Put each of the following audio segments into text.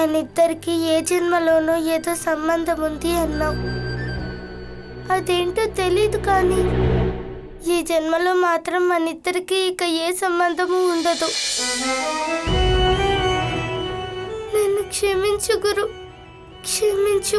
మన ఇద్దరికి ఏ జన్మలోనో ఏదో సంబంధం ఉంది అన్నావు అదేంటో తెలీదు కానీ ఈ జన్మలో మాత్రం మన ఇద్దరికి ఇక ఏ సంబంధము ఉండదు నన్ను క్షమించు గురు క్షమించు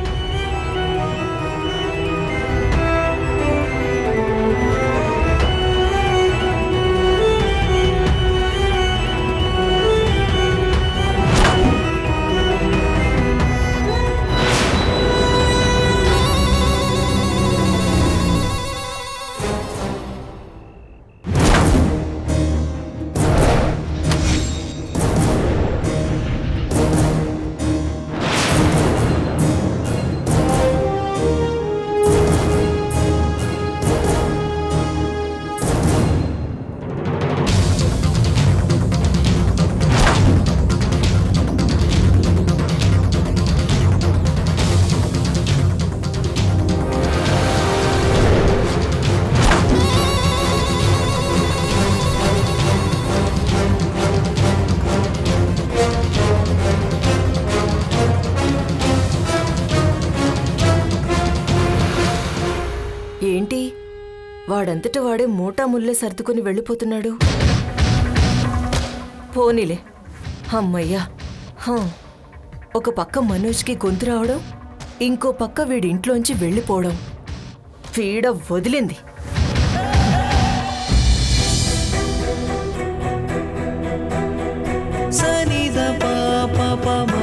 ఏంటి వాడంతట వాడే మూటా ముల్లే సర్దుకుని వెళ్ళిపోతున్నాడు పోనీలే అమ్మయ్యా హా. ఒక పక్క మనోజ్కి గొంతు రావడం ఇంకో పక్క వీడి ఇంట్లోంచి వెళ్ళిపోవడం పీడ వదిలింది సని ద ప ప ప మ